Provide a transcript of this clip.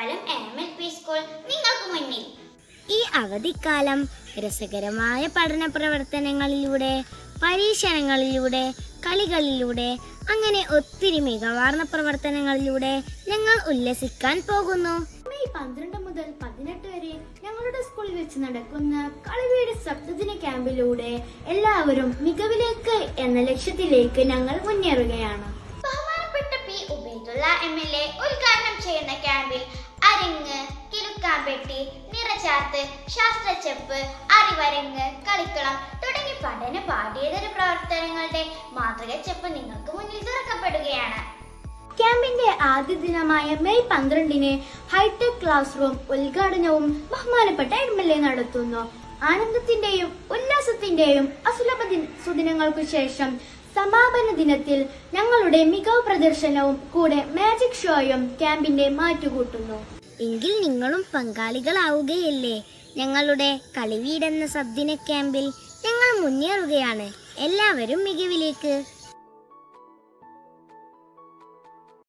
Ottapalam M L P school നിങ്ങൾക്ക് മുന്നിൽ ഈ അവധിക്കാലം രസകരമായ പഠന പ്രവർത്തനങ്ങളിലൂടെ പരീക്ഷണങ്ങളിലൂടെ കളികളിലൂടെ അങ്ങനെ ഒത്തിരി മികവാർന്ന പ്രവർത്തനങ്ങളിലൂടെ ഞങ്ങൾ ഉല്ലസിക്കാൻ പോകുന്നു മെയ് പന്ത്രണ്ട് മുതൽ പതിനെട്ട് വരെ ഞങ്ങളുടെ സ്കൂളിൽ വെച്ച് നടക്കുന്ന കളിവീട് സപ്തദിന ക്യാമ്പിലൂടെ എല്ലാവരും മികവിലേക്ക് എന്ന ലക്ഷ്യത്തിലേക്ക് ഞങ്ങൾ മുന്നേറുകയാണ് ബഹുമാനപ്പെട്ട P Ubaidullah M L A ഉദ്ഘാടനം ചെയ്യുന്ന ക്യാമ്പിൽ അരങ്ങ് കിലുക്കാമ്പെട്ടി നിറച്ചാർത്ത് ശാസ്ത്രച്ചെപ്പ് അറിവരങ്ങ് കളിക്കളം തുടങ്ങി പഠന പാഠ്യേതര പ്രവർത്തനങ്ങളുടെ മാതൃക ചെപ്പ് നിങ്ങൾക്ക് മുന്നിൽ തുറക്കപ്പെടുകയാണ് ക്യാമ്പിന്റെ ആദ്യ ദിനമായ മെയ് പന്ത്രണ്ടിന് ഹൈടെക് ക്ലാസ് റൂം ഉദ്ഘാടനവും ബഹുമാനപ്പെട്ട എം എൽ എ നടത്തുന്നു ആനന്ദത്തിന്റെയും ഉല്ലാസത്തിന്റെയും അസുലഭ ദിന- സുദിനങ്ങൾക്കു ശേഷം സമാപന ദിനത്തിൽ ഞങ്ങളുടെ മികവ് പ്രദർശനവും കൂടെ മാജിക് ഷോയും ക്യാമ്പിന്റെ മാറ്റുകൂട്ടുന്നു എങ്കിൽ നിങ്ങളും പങ്കാളികളാവുകയല്ലേ ഞങ്ങളുടെ കളിവീടെന്ന സദ്ദിന ക്യാമ്പിൽ ഞങ്ങൾ മുന്നേറുകയാണ് എല്ലാവരും മികവിലേക്ക്